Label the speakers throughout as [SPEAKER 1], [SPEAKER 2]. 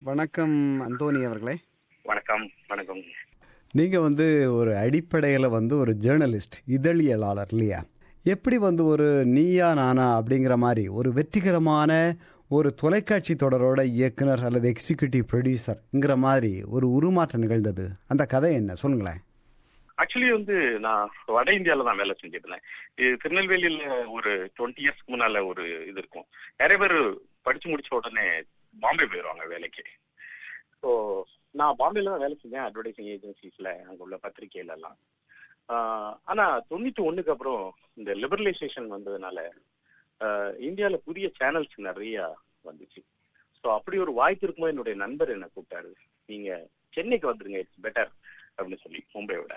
[SPEAKER 1] வணக்கம் அந்தோனி அவர்களே
[SPEAKER 2] வணக்கம் வணக்கம்
[SPEAKER 1] நீங்க வந்து ஒரு அடிப்படையில் வந்து ஒரு ஜேர்னலிஸ்ட் இதழியலாளர் இல்லையா எப்படி வந்து ஒரு நீயா நானா அப்படிங்கிற மாதிரி ஒரு வெற்றிகரமான ஒரு தொலைக்காட்சி தொடரோட இயக்குனர் அல்லது எக்ஸிக்யூட்டிவ் ப்ரொடியூசர்ங்கிற மாதிரி ஒரு உருமாற்றம் நிகழ்ந்தது அந்த கதை என்ன சொல்லுங்களேன்
[SPEAKER 2] ஆக்சுவலி வந்து நான் வட இந்தியால தான் வேலை செஞ்சுட்டு இருந்தேன் இது திருநெல்வேலியில ஒரு டுவெண்ட்டி இயர்ஸ்க்கு முன்னால ஒரு இது இருக்கும் நிறைய பேர் படிச்சு முடிச்ச உடனே பாம்பே போயிடுவாங்க வேலைக்கு ஸோ நான் பாம்பேல தான் வேலை செஞ்சேன் அட்வர்டைசிங் ஏஜென்சிஸ்ல அங்க உள்ள பத்திரிகையில எல்லாம் ஆஹ் ஆனா தொண்ணூத்தி ஒண்ணுக்கு அப்புறம் இந்த லிபரலைசேஷன் வந்ததுனால ஆஹ் இந்தியால புதிய சேனல்ஸ் நிறைய வந்துச்சு ஸோ அப்படி ஒரு வாய்ப்பு இருக்கும்போது என்னுடைய நண்பர் என்ன கூப்பிட்டாரு நீங்க சென்னைக்கு வந்துருங்க இட்ஸ் பெட்டர் அப்படின்னு சொல்லி மும்பையோட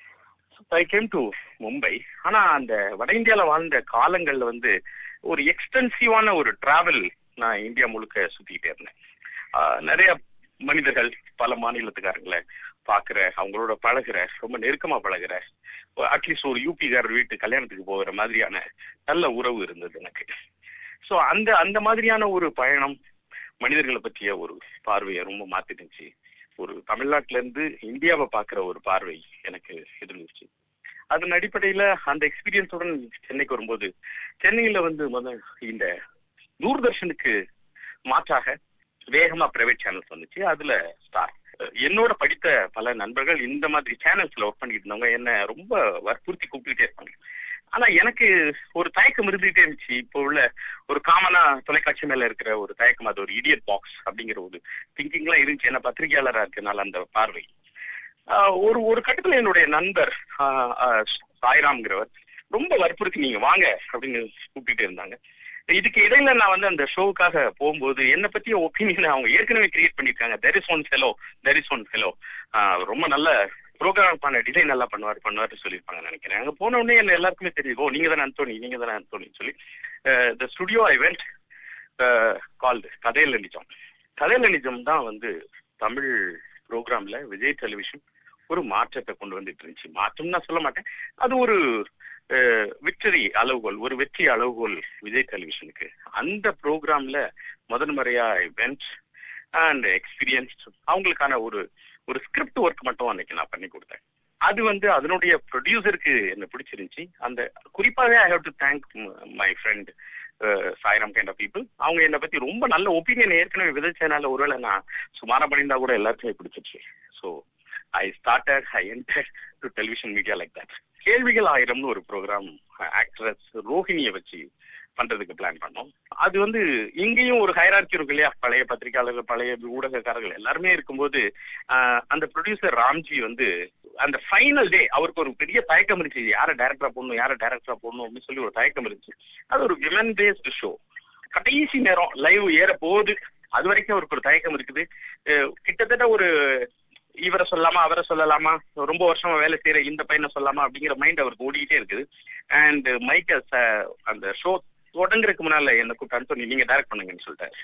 [SPEAKER 2] ஐ கேம் டு மும்பை ஆனா அந்த வட இந்தியால வாழ்ந்த காலங்கள்ல வந்து ஒரு எக்ஸ்டென்சிவான ஒரு டிராவல் நான் இந்தியா முழுக்க சுத்திக்கிட்டே இருந்தேன் ஆஹ் நிறைய மனிதர்கள் பல மாநிலத்துக்காரங்களை பாக்குற அவங்களோட பழகுற ரொம்ப நெருக்கமா பழகுற அட்லீஸ்ட் ஒரு யூபிகாரர் வீட்டு கல்யாணத்துக்கு போகிற மாதிரியான நல்ல உறவு இருந்தது எனக்கு சோ அந்த அந்த மாதிரியான ஒரு பயணம் மனிதர்களை பற்றிய ஒரு பார்வையை ரொம்ப மாத்திருந்துச்சு ஒரு தமிழ்நாட்டுல இருந்து இந்தியாவை பாக்குற ஒரு பார்வை எனக்கு இருந்துச்சு அதன் அடிப்படையில அந்த எக்ஸ்பீரியன்ஸுடன் சென்னைக்கு வரும்போது சென்னையில வந்து முதல் இந்த தூர்தர்ஷனுக்கு மாற்றாக வேகமா பிரைவேட் சேனல்ஸ் வந்துச்சு அதுல ஸ்டார் என்னோட படித்த பல நண்பர்கள் இந்த மாதிரி சேனல்ஸ்ல ஒர்க் பண்ணிட்டு இருந்தவங்க என்ன ரொம்ப வற்புறுத்தி கூப்பிட்டுட்டே இருப்பாங்க ஆனா எனக்கு ஒரு தயக்கம் இருந்துகிட்டே இருந்துச்சு இப்போ உள்ள ஒரு காமனா தொலைக்காட்சி மேல இருக்கிற ஒரு தயக்கம் அது ஒரு இடியட் பாக்ஸ் அப்படிங்கிற ஒரு திங்கிங் எல்லாம் இருந்துச்சு ஏன்னா பத்திரிகையாளரா இருக்கனால அந்த பார்வை ஆஹ் ஒரு ஒரு கட்டத்துல என்னுடைய நண்பர் ஆஹ் ஆஹ் சாய்ராம்ங்கிறவர் ரொம்ப வற்புறுத்தி நீங்க வாங்க அப்படின்னு கூப்பிட்டுட்டே இருந்தாங்க இதுக்கு இடையில நான் வந்து அந்த ஷோவுக்காக போகும்போது என்ன பத்திய ஒப்பீனியன் அவங்க ஏற்கனவே கிரியேட் பண்ணிருக்காங்க there is one fellow there is one fellow ரொம்ப நல்ல ப்ரோக்ராம் பண்ண டிசைன் நல்லா பண்ணுவார் பண்ணுவார் சொல்லியிருப்பாங்க நினைக்கிறேன் அங்க போன உடனே என்ன எல்லாருக்குமே தெரியும் ஓ நீங்க தானே அந்தோனி நீங்க தானே அந்தோனி சொல்லி the studio I went called கதையில நிஜம் கதையில நிஜம் தான் வந்து தமிழ் ப்ரோக்ராம்ல விஜய் டெலிவிஷன் ஒரு மாற்றத்தை கொண்டு வந்துட்டு இருந்துச்சு மாற்றம் நான் சொல்ல மாட்டேன் அது ஒரு விக்டரி அளவுகோல் ஒரு வெற்றி அளவுகோல் விஜய் டெலிவிஷனுக்கு அந்த ப்ரோக்ராம்ல முதன் முறையா வெண்ட் அண்ட் எக்ஸ்பீரியன்ஸ் அவங்களுக்கான ஒரு ஒரு ஸ்கிரிப்ட் ஒர்க் மட்டும் அன்னைக்கு நான் பண்ணி கொடுத்தேன் அது வந்து அதனுடைய ப்ரொடியூசருக்கு என்ன பிடிச்சிருந்துச்சு அந்த குறிப்பாகவே I have to thank my friend Sairam kind of people அவங்க என்னை பத்தி ரொம்ப நல்ல ஒப்பீனியன் ஏற்கனவே விதைச்சதுனால ஒருவேளை நான் சுமாரா பண்ணியிருந்தா கூட எல்லாருக்குமே பிடிச்சிருச்சு so I started I enter to television media like that கேள்விகள் ஆயிரம்னு ஒரு ப்ரோக்ராம் ஆக்ட்ரஸ் ரோஹிணியை வச்சு பண்றதுக்கு பிளான் பண்ணோம் அது வந்து இங்கேயும் ஒரு ஹைரார்கி இருக்கு இல்லையா பழைய பத்திரிகையாளர்கள் பழைய ஊடகக்காரர்கள் எல்லாருமே இருக்கும்போது அந்த ப்ரொடியூசர் ராம்ஜி வந்து அந்த ஃபைனல் டே அவருக்கு ஒரு பெரிய தயக்கம் இருந்துச்சு யாரை டைரக்டரா போடணும் யாரை டைரக்டரா போடணும் அப்படின்னு சொல்லி ஒரு தயக்கம் இருந்துச்சு அது ஒரு விமன் பேஸ்டு ஷோ கடைசி நேரம் லைவ் ஏற போகுது அது வரைக்கும் அவருக்கு ஒரு தயக்கம் இருக்குது கிட்டத்தட்ட ஒரு இவரை சொல்லாமா அவரை சொல்லலாமா ரொம்ப வருஷமா வேலை செய்யற இந்த பையனை சொல்லாமா அப்படிங்கிற மைண்ட் அவருக்கு ஓடிக்கிட்டே இருக்குது அண்ட் மைக்க அந்த ஷோ தொடங்குறதுக்கு முன்னால என்ன கூப்பிட்டு அனுப்பி நீங்க டைரக்ட் பண்ணுங்கன்னு சொல்லிட்டாரு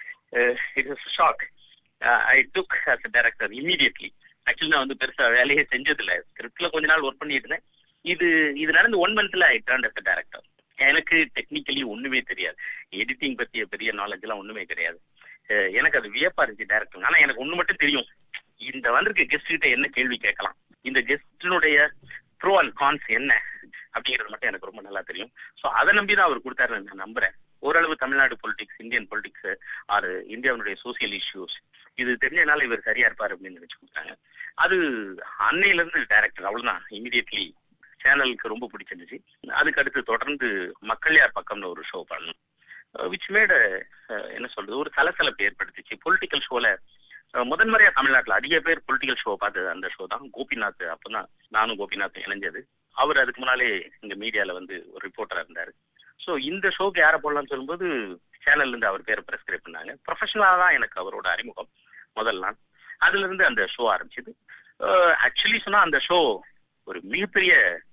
[SPEAKER 2] it is shock I took as a director immediately actually நான் வந்து பெருசா வேலையே செஞ்சதில்ல ஸ்கிரிப்ட்ல கொஞ்ச நாள் ஒர்க் பண்ணிட்டு இருந்தேன் இது இது நடந்து ஒன் மந்த்ல ஐ டர்ன் அஸ் டைரக்டர் எனக்கு டெக்னிக்கலி ஒண்ணுமே தெரியாது எடிட்டிங் பத்திய பெரிய நாலேஜ் எல்லாம் ஒண்ணுமே தெரியாது எனக்கு அது வியப்பா இருந்துச்சு டேரக்டர் ஆனா எனக்கு ஒண்ணு மட்டும் தெரியும் இந்த வந்திருக்க கெஸ்ட் கிட்ட என்ன கேள்வி கேட்கலாம் இந்த கெஸ்டினுடைய ப்ரோ அண்ட் கான்ஸ் என்ன அப்படிங்கிறது மட்டும் எனக்கு ரொம்ப நல்லா தெரியும் ஸோ அதை நம்பிதான் அவர் கொடுத்தாரு நான் நம்புறேன் ஓரளவு தமிழ்நாடு பொலிட்டிக்ஸ் இந்தியன் பொலிட்டிக்ஸ் ஆறு இந்தியாவுடைய சோசியல் இஷ்யூஸ் இது தெரிஞ்சதுனால இவர் சரியா இருப்பாரு அப்படின்னு நினைச்சு கொடுத்தாங்க அது அன்னையில இருந்து டைரக்டர் அவ்வளவுதான் இமீடியட்லி சேனலுக்கு ரொம்ப பிடிச்சிருந்துச்சு அதுக்கு அடுத்து தொடர்ந்து மக்கள் யார் பக்கம்னு ஒரு ஷோ பண்ணணும் விச் மேட என்ன சொல்றது ஒரு சலசலப்பு ஏற்படுத்திச்சு பொலிட்டிக்கல் ஷோல முதன்முறையா தமிழ்நாட்டுல அதிக பேர் பொலிட்டிக்கல் ஷோ பார்த்தது அந்த ஷோ தான் கோபிநாத் அப்பதான் நானும் கோபிநாத் இணைஞ்சது அவர் அதுக்கு முன்னாலே இங்க மீடியால வந்து ஒரு ரிப்போர்ட்டரா இருந்தாரு ஸோ இந்த ஷோக்கு யாரை போடலாம்னு சொல்லும்போது சேனல்ல இருந்து அவர் பேரை பிரெஸ்கிரைப் பண்ணாங்க ப்ரொஃபஷனலா தான் எனக்கு அவரோட அறிமுகம் முதல் நாள் அதுல இருந்து அந்த ஷோ ஆரம்பிச்சது ஆக்சுவலி சொன்னா அந்த ஷோ ஒரு மிகப்பெரிய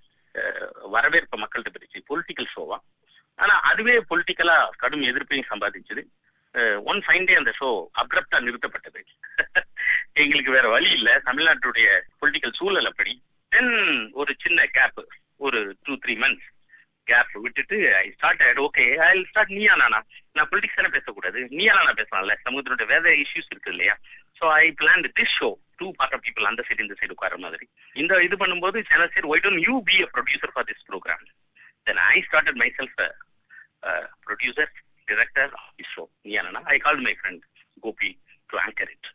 [SPEAKER 2] வரவேற்பு மக்கள்கிட்ட பெருச்சு பொலிட்டிக்கல் ஷோவா ஆனா அதுவே பொலிட்டிக்கலா கடும் எதிர்ப்பையும் சம்பாதிச்சது ஒன் ஃபைன் டே அந்த ஷோ அப்ரப்டா நிறுத்தப்பட்டது எங்களுக்கு வேற வழி இல்ல தமிழ்நாட்டுடைய பொலிட்டிக்கல் சூழல் அப்படி தென் ஒரு சின்ன கேப் ஒரு டூ த்ரீ மந்த்ஸ் கேப் விட்டுட்டு I start okay I start Neeya Naana நான் பொலிட்டிக்ஸ் தானே பேசக்கூடாது நீயா நானா பேசலாம்ல சமூகத்தினுடைய வேற இஷ்யூஸ் இருக்கு இல்லையா so I plan this show two part of people அந்த சைடு இந்த சைடு உட்கார மாதிரி இந்த இது பண்ணும்போது சில side why don't you be a producer for this programme then I started myself producer director of this show Neeya Naana I called my friend Gopi to anchor it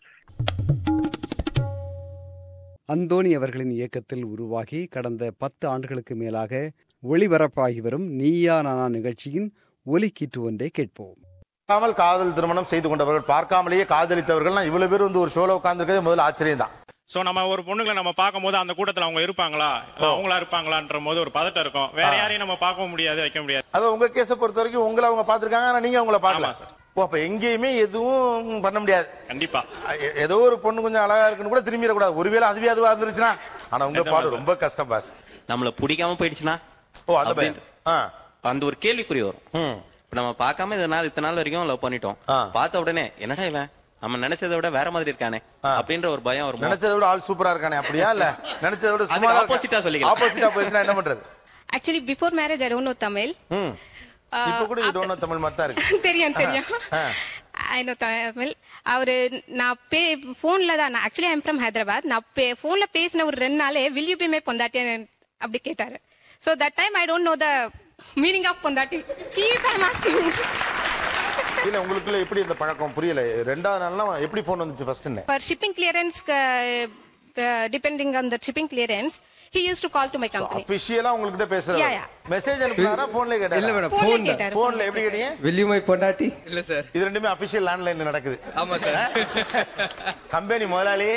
[SPEAKER 1] Anthony அவர்களின் இயக்கத்தில் உருவாகி கடந்த பத்து ஆண்டுகளுக்கு மேலாக ஒளிபரப்பாகி வரும் நீயா நானா நிகழ்ச்சியின் ஒலிக்கீட்டு ஒன்றை கேட்போம்
[SPEAKER 3] பார்க்காமல் காதல் திருமணம் செய்து கொண்டவர்கள் பார்க்காமலேயே காதலித்தவர்கள் இவ்வளவு பேர் வந்து ஒரு ஷோல உட்கார்ந்துருக்கிறது முதல்ல ஆச்சரியம் தான்
[SPEAKER 4] சோ நம்ம ஒரு பொண்ணுங்களை நம்ம பார்க்கும்போது அந்த கூட்டத்துல அவங்க இருப்பாங்களா இல்ல அவங்களா இருப்பாங்களான்ற போது ஒரு பதட்டம் இருக்கும் வேற யாரையும் நம்ம பார்க்கவும் முடியாது வைக்க முடியாது
[SPEAKER 3] அது உங்க கேஸை பொறுத்த வரைக்கும் உங்களை அவங்க பார்த்திருக்காங்க ஆனா நீங்க அவங்கள பார்க்கல
[SPEAKER 4] ஆமா சார்.
[SPEAKER 3] ஓ அப்ப எங்கேயுமே எதுவும் பண்ண முடியாது
[SPEAKER 4] கண்டிப்பா
[SPEAKER 3] எ- ஏதோ ஒரு பொண்ணு கொஞ்சம் அழகா இருக்குன்னு கூட திரும்பிடக்கூடாது ஒருவேளை அதுவே அதுவா இருந்துருச்சுன்னா ஆனா உங்க
[SPEAKER 4] நிஜமா
[SPEAKER 3] பாடு
[SPEAKER 4] சார்.
[SPEAKER 3] ரொம்ப கஷ்டம் பாஸ்
[SPEAKER 5] நம்மள பிடிக்காம போயிடுச்சுன்னா
[SPEAKER 3] ஓ அந்த பையன்
[SPEAKER 5] அப்படின்ட்டு.
[SPEAKER 3] ஆ
[SPEAKER 5] அந்த ஒரு கேள்விக்குறி வரும்
[SPEAKER 3] ம்
[SPEAKER 5] இப்ப நம்ம பார்க்காம இந்த நாள் இத்தனை நாள் வரைக்கும் லவ் பண்ணிட்டோம்
[SPEAKER 3] ஆ.
[SPEAKER 5] பார்த்த உடனே என்னடா இவன் நம்ம நினைச்சதை விட வேற மாதிரி இருக்கானே அப்படின்ற ஒரு பயம் வரும்
[SPEAKER 3] நினைச்சதை விட ஆள் சூப்பரா இருக்கானே அப்படியா இல்ல நினைச்சதை விட
[SPEAKER 5] அதுக்கு opposite ஆ சொல்லிக்கலாம்.
[SPEAKER 3] ஆப்போசிட்டா போயிடுச்சுன்னா என்ன பண்றது
[SPEAKER 6] Actually, before marriage, I don't know Tamil.
[SPEAKER 3] ம்
[SPEAKER 6] Uh,
[SPEAKER 3] இப்ப கூட
[SPEAKER 6] after-
[SPEAKER 3] இடோன தமிழ் மாதிரி தான் இருக்கு
[SPEAKER 6] தெரியும் தெரியும்
[SPEAKER 3] ஆ.
[SPEAKER 6] ஐ நோ தமிழ் அவரு நான் பே போன்ல தான் நான் ஆக்சுவலி ஐம் ஃப்ரம் ஹைதராபாத் நான் பே போன்ல பேசின ஒரு ரெண்டு நாளே வில் யூ பி மே பொந்தாட்டி அப்படி கேட்டாரு so that time I don't know the meaning of பொந்தாட்டி கீப் ஐம் ஆஸ்கிங்
[SPEAKER 3] இல்ல உங்களுக்குள்ள எப்படி இந்த பழக்கம் புரியல ரெண்டாவது நாள்லாம் எப்படி போன் வந்துச்சு ஃபர்ஸ்ட் என்ன
[SPEAKER 6] for shipping clearance depending on the shipping clearance he use to call to my company
[SPEAKER 3] அபிஷியலா உங்ககிட்ட
[SPEAKER 6] Yeah,
[SPEAKER 3] பேசுறாரு
[SPEAKER 6] yeah.
[SPEAKER 3] மெசேஜ் அனுப்புனாரா போன்ல
[SPEAKER 7] இல்ல
[SPEAKER 3] கேட்டாரா
[SPEAKER 7] மேடம்
[SPEAKER 6] போன்ல
[SPEAKER 7] போன்
[SPEAKER 6] கேட்டாரு
[SPEAKER 3] போன்ல எப்படி கேட்டீங்க
[SPEAKER 7] வெள்ளியுமை பொண்டாட்டி இல்ல சார்
[SPEAKER 3] இது ரெண்டுமே அபிஷியல் லேண்ட்லைன்ல நடக்குது
[SPEAKER 7] ஆமா சார்
[SPEAKER 3] கம்பெனி முதலாளி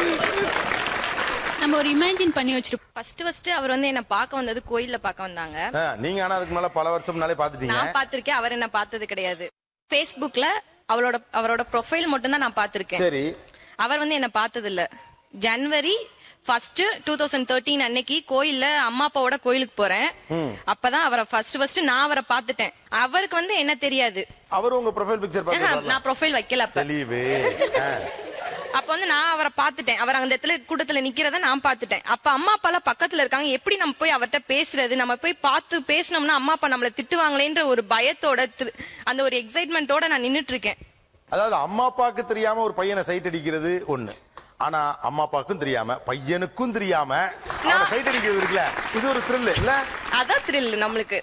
[SPEAKER 8] நம்ம ஒரு இமேஜின் பண்ணி வச்சிருப்போம்
[SPEAKER 9] ஃபர்ஸ்ட் ஃபர்ஸ்ட் அவர் வந்து என்ன பார்க்க வந்தது கோயில்ல பார்க்க வந்தாங்க
[SPEAKER 3] ஆ, நீங்க ஆனா அதுக்கு மேல பல வருஷம் முன்னாலே பாத்துட்டீங்க
[SPEAKER 9] நான் பார்த்திருக்கேன் அவர் என்ன பார்த்தது கிடையாது Facebookல அவளோட அவரோட ப்ரொஃபைல் மட்டும் தான் நான் பார்த்திருக்கேன்
[SPEAKER 3] சரி
[SPEAKER 9] அவர் வந்து என்ன பார்த்தது இல்ல January first two thousand thirteen அன்னைக்கு கோயில்ல அம்மா அப்பாவோட கோயிலுக்கு போறேன் அப்பதான் அவரை ஃபர்ஸ்ட் ஃபர்ஸ்ட் நான் அவரை பார்த்துட்டேன் அவருக்கு வந்து என்ன தெரியாது
[SPEAKER 3] அவர் உங்க ப்ரொஃபைல் பிக்சர்
[SPEAKER 9] ஆஹா,
[SPEAKER 3] பாத்து
[SPEAKER 9] நான் ப்ரொஃபைல் வைக்கல அப்ப
[SPEAKER 3] தெளிவு ஆ.
[SPEAKER 9] அப்ப வந்து நான் அவரை பார்த்துட்டேன் அவர் அந்த இடத்துல கூட்டத்துல நிக்கிறத நான் பார்த்துட்டேன் அப்ப அம்மா அப்பா எல்லாம் பக்கத்துல இருக்காங்க எப்படி நம்ம போய் அவர்ட்ட பேசுறது நம்ம போய் பார்த்து பேசினோம்னா அம்மா அப்பா நம்மள திட்டுவாங்களேன்ற ஒரு பயத்தோட திரு- அந்த ஒரு எக்ஸைட்மெண்ட்டோட நான் நின்னுட்டு இருக்கேன்
[SPEAKER 3] அதாவது அம்மா அப்பாவுக்கு தெரியாம ஒரு பையனை சைட் அடிக்கிறது ஒண்ணு ஆனா அம்மா அப்பாவுக்கும் தெரியாம பையனுக்கும் தெரியாம அவனை சைட் அடிக்கிறது இருக்குல்ல இது ஒரு த்ரில் இல்ல
[SPEAKER 9] அதான் த்ரில் நம்மளுக்கு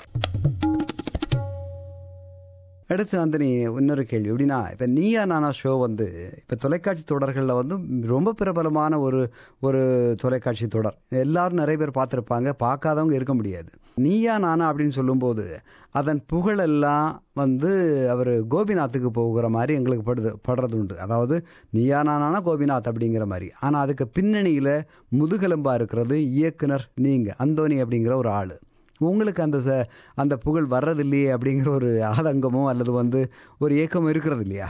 [SPEAKER 1] அடுத்து அந்த நீ இன்னொரு கேள்வி எப்படின்னா இப்போ நீயா நானா ஷோ வந்து இப்போ தொலைக்காட்சி தொடர்களில் வந்து ரொம்ப பிரபலமான ஒரு ஒரு தொலைக்காட்சி தொடர் எல்லாரும் நிறைய பேர் பார்த்துருப்பாங்க பார்க்காதவங்க இருக்க முடியாது நீயா நானா அப்படின்னு சொல்லும்போது அதன் புகழெல்லாம் வந்து அவர் கோபிநாத்துக்கு போகிற மாதிரி எங்களுக்கு படுது படுறது உண்டு அதாவது நீயா நானா கோபிநாத் அப்படிங்கிற மாதிரி ஆனால் அதுக்கு பின்னணியில் முதுகெலும்பாக இருக்கிறது இயக்குனர் நீங்கள் அந்தோனி அப்படிங்கிற ஒரு ஆள் உங்களுக்கு அந்த ச- அந்த புகழ் வர்றதில்லையே அப்படிங்கிற ஒரு ஆதங்கமோ அல்லது வந்து ஒரு ஏக்கமோ இருக்கிறது இல்லையா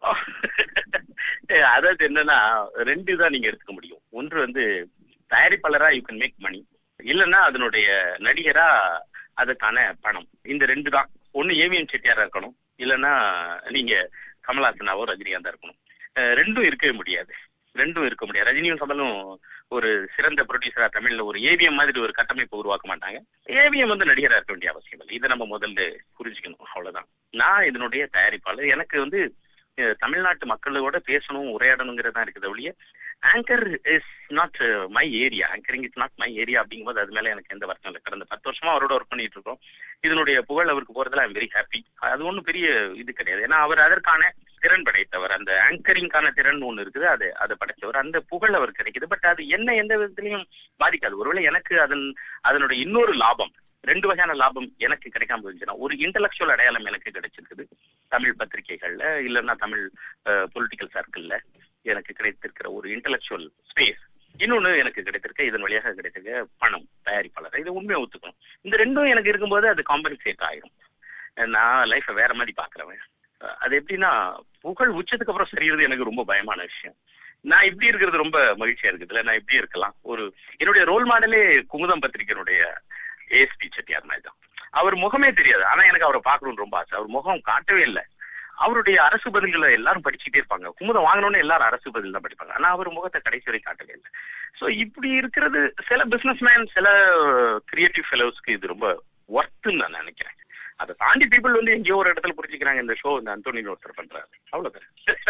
[SPEAKER 2] அதாவது என்னன்னா ரெண்டு தான் நீங்க எடுத்துக்க முடியும் ஒன்று வந்து தயாரிப்பாளரா யூ கேன் மேக் மணி இல்லைன்னா அதனுடைய நடிகரா அதுக்கான பணம் இந்த ரெண்டு தான் ஒண்ணு ஏவிஎம் செட்டியாரா இருக்கணும் இல்லைன்னா நீங்க கமல்ஹாசனாவோ ரஜினிகாந்தா இருக்கணும் அஹ் ரெண்டும் இருக்கவே முடியாது ரெண்டும் இருக்க முடியாது ரஜினியும் கமலும் ஒரு சிறந்த ப்ரொடியூசரா தமிழ்ல ஒரு ஏவிஎம் மாதிரி ஒரு கட்டமைப்பு உருவாக்க மாட்டாங்க ஏவிஎம் வந்து நடிகரா இருக்க வேண்டிய அவசியம் இல்லை இதை நம்ம முதல்ல புரிஞ்சுக்கணும் அவ்வளவுதான் நான் இதனுடைய தயாரிப்பாளர் எனக்கு வந்து அஹ், தமிழ்நாட்டு மக்களோட பேசணும் உரையாடணுங்கிறதா இருக்குது ஒழிய anchor is not my area anchoring is not my area அப்படிங்கும்போது அது மேல எனக்கு எந்த வருத்தம் இல்லை கடந்த பத்து வருஷமா அவரோட ஒர்க் பண்ணிட்டு இருக்கோம் இதனுடைய புகழ் அவருக்கு போறதுல ஐம் வெரி ஹாப்பி அது ஒண்ணும் பெரிய இது கிடையாது ஏன்னா அவர் அதற்கான திறன் படைத்தவர் அந்த ஆங்கரிங்கான திறன் ஒண்ணு இருக்குது அது அதை படைத்தவர் அந்த புகழ் அவர் கிடைக்குது பட் அது என்ன எந்த விதத்திலையும் பாதிக்காது ஒருவேளை எனக்கு அதன் அதனுடைய இன்னொரு லாபம் ரெண்டு வகையான லாபம் எனக்கு கிடைக்காம இருந்துச்சுன்னா ஒரு இன்டலெக்சுவல் அடையாளம் எனக்கு கிடைச்சிருக்குது தமிழ் பத்திரிகைகள்ல இல்லைன்னா தமிழ் பொலிட்டிக்கல் சர்க்கிள்ல எனக்கு கிடைத்திருக்கிற ஒரு இன்டலெக்சுவல் ஸ்பேஸ் இன்னொன்னு எனக்கு கிடைத்திருக்க இதன் வழியாக கிடைத்திருக்க பணம் தயாரிப்பாளர் இதை உண்மையை ஒத்துக்கணும் இந்த ரெண்டும் எனக்கு இருக்கும்போது அது காம்பன்சேட் ஆயிரும் நான் லைஃப வேற மாதிரி பாக்குறவன் அஹ் அது எப்படின்னா புகழ் உச்சத்துக்கு அப்புறம் சரியிறது எனக்கு ரொம்ப பயமான விஷயம் நான் இப்படி இருக்கிறது ரொம்ப மகிழ்ச்சியா இருக்குதுல்ல நான் இப்படி இருக்கலாம் ஒரு என்னுடைய ரோல் மாடலே குமுதம் பத்திரிகையினுடைய ஏஎஸ்பி செட்டியார் மாதிரி தான் அவர் முகமே தெரியாது ஆனா எனக்கு அவரை பார்க்கணும்னு ரொம்ப ஆசை அவர் முகம் காட்டவே இல்லை அவருடைய அரசு பதில்களை எல்லாரும் படிச்சுட்டே இருப்பாங்க குமுதம் வாங்கினோன்னு எல்லாரும் அரசு பதில் தான் படிப்பாங்க ஆனா அவர் முகத்தை கடைசி வரை காட்டவே இல்லை சோ இப்படி இருக்கிறது சில பிசினஸ் மேன் சில கிரியேட்டிவ் ஃபெலோஸ்க்கு இது ரொம்ப ஒர்த்துன்னு நான் நினைக்கிறேன் அதை தாண்டி பீப்புள் வந்து எங்கேயோ ஒரு இடத்துல புரிஞ்சுக்கிறாங்க இந்த ஷோ இந்த அந்தோனின்னு ஒருத்தர் பண்றாரு அவ்வளவுதான்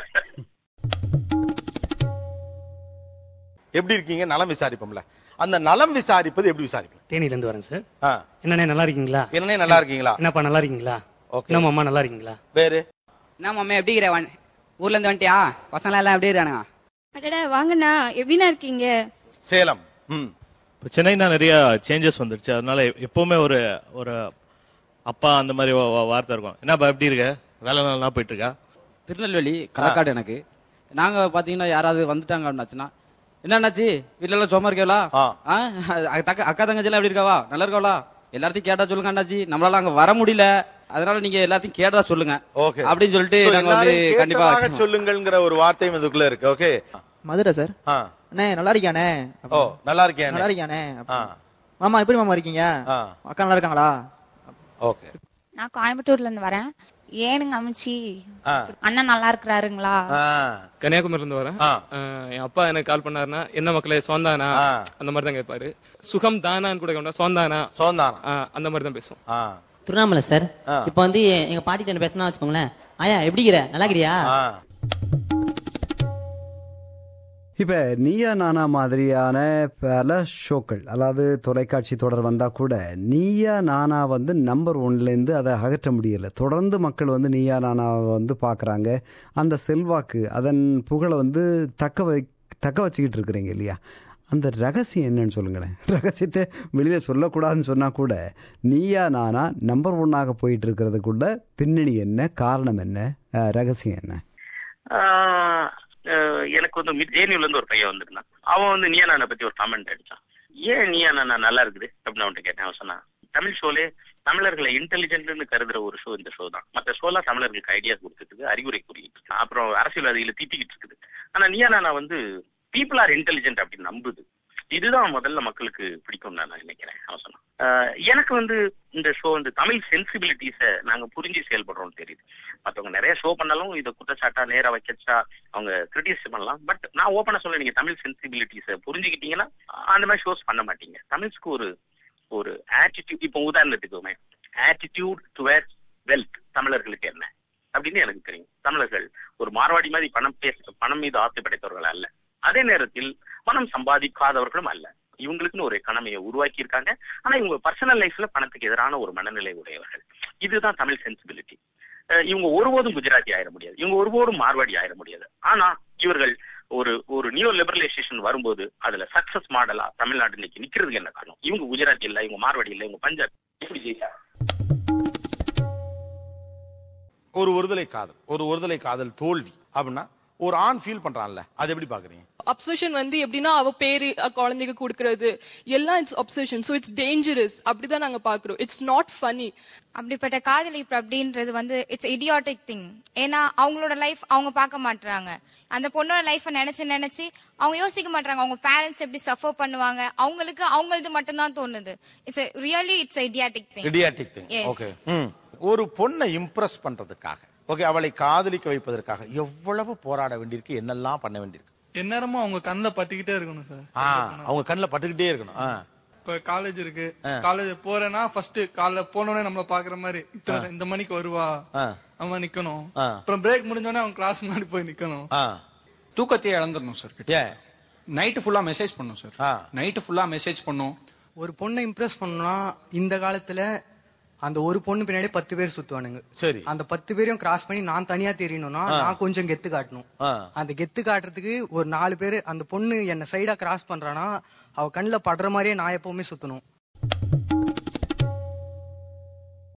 [SPEAKER 3] எப்படி இருக்கீங்க நலம் விசாரிப்போம்ல அந்த நலம் விசாரிப்பது எப்படி விசாரிப்போம்
[SPEAKER 8] தேனியில இருந்து வரேன் சார்
[SPEAKER 3] ஆ,
[SPEAKER 8] என்னண்ணே நல்லா இருக்கீங்களா
[SPEAKER 3] என்னண்ணே நல்லா இருக்கீங்களா
[SPEAKER 8] என்னப்பா நல்லா இருக்கீங்களா
[SPEAKER 3] ஓகே
[SPEAKER 8] நம்ம அம்மா நல்லா இருக்கீங்களா
[SPEAKER 3] வேறு
[SPEAKER 7] என்ன மாமே எப்படி இருக்கிற வன்- ஊர்ல இருந்து வந்துட்டியா பசங்க எல்லாம் எப்படி இருக்கானுங்க
[SPEAKER 6] அடடா வாங்கண்ணா எப்படிண்ணா இருக்கீங்க
[SPEAKER 3] சேலம் ம்
[SPEAKER 10] இப்போ சென்னைனா நிறைய சேஞ்சஸ் வந்துருச்சு அதனால எப்பவுமே ஒரு ஒரு அப்பா அந்த மாதிரி வா- வா- வார்த்தை இருக்கும் என்னப்பா எப்படி இருக்க வேலை நல்லா போயிட்டு இருக்கா
[SPEAKER 7] திருநெல்வேலி களக்காடு எனக்கு நாங்க பாத்தீங்கன்னா யாராவது வந்துட்டாங்க அப்படின்னாச்சுன்னா என்னாச்சு வீட்டுல எல்லாம் சும்மா இருக்கீங்களா
[SPEAKER 3] ஆ.
[SPEAKER 7] ஆ? அது தக்க- அக்கா தங்கச்சி எல்லாம் எப்படி இருக்காவா நல்லா இருக்காவளா எல்லாத்தையும் கேட்டா சொல்லுங்க அண்ணாச்சி நம்மளால அங்க வர முடியல அதனால நீங்க எல்லாத்தையும் கேட்டா சொல்லுங்க
[SPEAKER 3] ஓகே
[SPEAKER 7] அப்படின்னு சொல்லிட்டு
[SPEAKER 3] So,
[SPEAKER 7] நாங்க வந்து
[SPEAKER 3] எல்லாரையும்
[SPEAKER 7] கண்டிப்பா
[SPEAKER 3] கேட்டதாக சொல்லுங்கள்ங்கிற ஒரு வார்த்தையும் இதுக்குள்ள இருக்கு ஓகே
[SPEAKER 11] மதுரை சார்
[SPEAKER 3] ஆ
[SPEAKER 11] அண்ணே நல்லா இருக்கியாண்ணே
[SPEAKER 3] ஓ நல்லா இருக்கேன்
[SPEAKER 11] நல்லா இருக்கியாண்ணே
[SPEAKER 3] ஆ
[SPEAKER 11] மாமா எப்படி மாமா இருக்கீங்க
[SPEAKER 3] ஆ
[SPEAKER 11] அக்கா நல்லா இருக்காங்களா
[SPEAKER 3] ஓகே
[SPEAKER 6] நான் கோயம்புத்தூர்ல இருந்து வரேன் ஏனுங்க அமிச்சி
[SPEAKER 3] ஆ
[SPEAKER 6] அண்ணன் நல்லா இருக்கிறாருங்களா
[SPEAKER 3] ஆ
[SPEAKER 8] கன்னியாகுமரில இருந்து வரேன்
[SPEAKER 3] ஆ
[SPEAKER 8] அஹ் என் அப்பா எனக்கு கால் பண்ணாருன்னா என்ன மக்களே சோந்தானா
[SPEAKER 3] ஆ.
[SPEAKER 8] அந்த மாதிரி தான் கேட்பாரு சுகம் தானான்னு கூட கேட்டா சோந்தானா
[SPEAKER 3] சோந்தானம்
[SPEAKER 8] ஆஹ் அந்த மாதிரி தான் பேசுவோம்
[SPEAKER 3] ஆ
[SPEAKER 11] திருவண்ணாமலை சார்
[SPEAKER 3] ஆ.
[SPEAKER 11] இப்போ வந்து எங்க பாட்டிட்ட பேசினா வச்சுக்கோங்களேன் ஆயா எப்படிங்கிற நல்லா இருக்கிறியா
[SPEAKER 3] ஆ
[SPEAKER 1] இப்போ நீயா நானா மாதிரியான பல ஷோக்கள் அதாவது தொலைக்காட்சி தொடர் வந்தால் கூட நீயா நானா வந்து நம்பர் ஒன்லேருந்து அதை அகற்ற முடியலை தொடர்ந்து மக்கள் வந்து நீயா நானாவை வந்து பார்க்குறாங்க அந்த செல்வாக்கு அதன் புகழை வந்து தக்க வை தக்க வச்சுக்கிட்டு இருக்கிறீங்க இல்லையா அந்த ரகசியம் என்னன்னு சொல்லுங்களேன் ரகசியத்தை வெளியில் சொல்லக்கூடாதுன்னு சொன்னால் கூட நீயா நானா நம்பர் ஒன்னாக போயிட்டு இருக்கிறதுக்குள்ள பின்னணி என்ன காரணம் என்ன அஹ், ரகசியம் என்ன
[SPEAKER 2] ஆஹ் அஹ் எனக்கு வந்து மிட்ஜேனியூல இருந்து ஒரு பையன் வந்திருந்தான் அவன் வந்து நீயா நானை பத்தி ஒரு கமெண்ட் அடிச்சான் ஏன் நீயா நானா நல்லா இருக்குது அப்படின்னு அவன்கிட்ட கேட்டேன் அவன் சொன்னான் தமிழ் ஷோலே தமிழர்களை இன்டெலிஜென்ட்னு கருதுற ஒரு ஷோ இந்த ஷோ தான் மற்ற ஷோலாம் தமிழர்களுக்கு ஐடியா கொடுத்துட்டு அறிவுரை கூறிட்டு இருக்கு அப்புறம் அரசியல்வாதிகளை திட்டிக்கிட்டு இருக்குது ஆனா நீயா நானா வந்து பீப்புள் ஆர் இன்டெலிஜென்ட் அப்படின்னு நம்புது இதுதான் முதல்ல மக்களுக்கு பிடிக்கும் நான் நினைக்கிறேன் அவன் சொன்னான் ஆஹ் எனக்கு வந்து இந்த ஷோ வந்து தமிழ் சென்சிபிலிட்டிஸ நாங்க புரிஞ்சு செயல்படுறோம்னு தெரியுது மத்தவங்க நிறைய ஷோ பண்ணாலும் இதை குற்றச்சாட்டா நேரா வைக்கச்சா அவங்க கிரிட்டிசைஸ் பண்ணலாம் பட் நான் ஓப்பனா சொல்ல நீங்க தமிழ் சென்சிபிலிட்டிஸ புரிஞ்சுக்கிட்டீங்கன்னா அந்த மாதிரி ஷோஸ் பண்ண மாட்டீங்க தமிழ்ஸ்க்கு ஒரு ஒரு ஆட்டிடியூட் இப்போ உதாரணத்துக்குமே ஆட்டிடியூட் டுவர்ட்ஸ் வெல்த் தமிழர்களுக்கு என்ன அப்படின்னு எனக்கு தெரியும் தமிழர்கள் ஒரு மார்வாடி மாதிரி பணம் பேச பணம் மீது ஆசை படைத்தவர்கள் அல்ல அதே நேரத்தில் பணம் சம்பாதிக்காதவர்களும் அல்ல இவங்களுக்குன்னு ஒரு எக்கனாமியை உருவாக்கி இருக்காங்க ஆனா இவங்க பர்சனல் லைஃப்ல பணத்துக்கு எதிரான ஒரு மனநிலை உடையவர்கள் இதுதான் தமிழ் சென்சிபிலிட்டி இவங்க ஒருபோதும் குஜராத்தி ஆயிட முடியாது இவங்க ஒருபோதும் மார்வாடி ஆயிட முடியாது ஆனா இவர்கள் ஒரு ஒரு நியூ லிபரலைசேஷன் வரும்போது அதுல சக்சஸ் மாடலா தமிழ்நாடு இன்னைக்கு நிக்கிறதுக்கு என்ன காரணம் இவங்க குஜராத்தி இல்ல இவங்க மார்வாடி இல்ல இவங்க பஞ்சாப் எப்படி ஜெயிச்சாங்க
[SPEAKER 3] ஒரு ஒருதலை காதல் ஒரு ஒருதலை காதல் தோல்வி அப்படின்னா ஒரு ஆண் ஃபீல் பண்றான்ல அது எப்படி பாக்குறீங்க
[SPEAKER 9] அப்சஷன் வந்து எப்படின்னா அவ பேரு அ, குழந்தைக்கு கொடுக்கறது எல்லாம் it's obsession so it's dangerous அப்படிதான் நாங்க பாக்குறோம் இட்ஸ் நாட் ஃபனி
[SPEAKER 6] அப்படிப்பட்ட காதலிப்பு அப்படின்றது வந்து இட்ஸ் இடியாட்டிக் திங் ஏன்னா அவங்களோட லைஃப் அவங்க பார்க்க மாட்டாங்க அந்த பொண்ணோட லைஃப நினைச்சு நினைச்சு அவங்க யோசிக்க மாட்டாங்க அவங்க பேரண்ட்ஸ் எப்படி சஃபர் பண்ணுவாங்க அவங்களுக்கு அவங்களது மட்டும்தான் தோணுது it's really it's idiotic thing
[SPEAKER 3] idiotic thing
[SPEAKER 6] Yes.
[SPEAKER 3] Okay ஒரு பொண்ணை இம்ப்ரெஸ் பண்றதுக்காக ஓகே அவளை காதலிக்க வைப்பதற்காக எவ்வளவு போராட வேண்டியிருக்கு என்னெல்லாம் பண்ண வேண்டியிருக்கு
[SPEAKER 8] எந்நேரமும் அவங்க கண்ணில் பட்டுக்கிட்டே இருக்கணும் சார்
[SPEAKER 3] ஆ, அவங்க கண்ணுல பட்டுக்கிட்டே இருக்கணும் ஆ.
[SPEAKER 8] இப்ப காலேஜ் இருக்கு காலேஜ் போறேன்னா ஃபர்ஸ்ட் காலைல போனோடனே நம்மள பாக்குற மாதிரி இத்தனை இந்த மணிக்கு வருவா
[SPEAKER 3] ஆ.
[SPEAKER 8] நம்ம நிக்கணும்
[SPEAKER 3] ஆ.
[SPEAKER 8] அப்புறம் பிரேக் முடிஞ்சோடனே அவங்க கிளாஸ் முன்னாடி போய் நிக்கணும்
[SPEAKER 3] ஆ.
[SPEAKER 8] தூக்கத்தையே இழந்துடணும் சார்
[SPEAKER 3] ஏன்
[SPEAKER 8] நைட்டு ஃபுல்லா மெசேஜ் பண்ணும் சார்
[SPEAKER 3] ஆ.
[SPEAKER 8] நைட்டு ஃபுல்லா மெசேஜ் பண்ணும்
[SPEAKER 11] ஒரு பொண்ணை இம்ப்ரெஸ் பண்ணா இந்த காலத்துல அந்த ஒரு பொண்ணு பின்னாடி பத்து பேர் சுத்துவானுங்க
[SPEAKER 3] சரி
[SPEAKER 11] அந்த பத்து பேரையும் கிராஸ் பண்ணி நான் தனியா தெரியணும்னா நான் கொஞ்சம் கெத்து காட்டணும்
[SPEAKER 3] ஆ.
[SPEAKER 11] அந்த கெத்து காட்டுறதுக்கு ஒரு நாலு பேர் அந்த பொண்ணு என்ன சைடா கிராஸ் பண்றானா அவ கண்ணுல படுற மாதிரியே நான் எப்பவுமே சுத்தணும்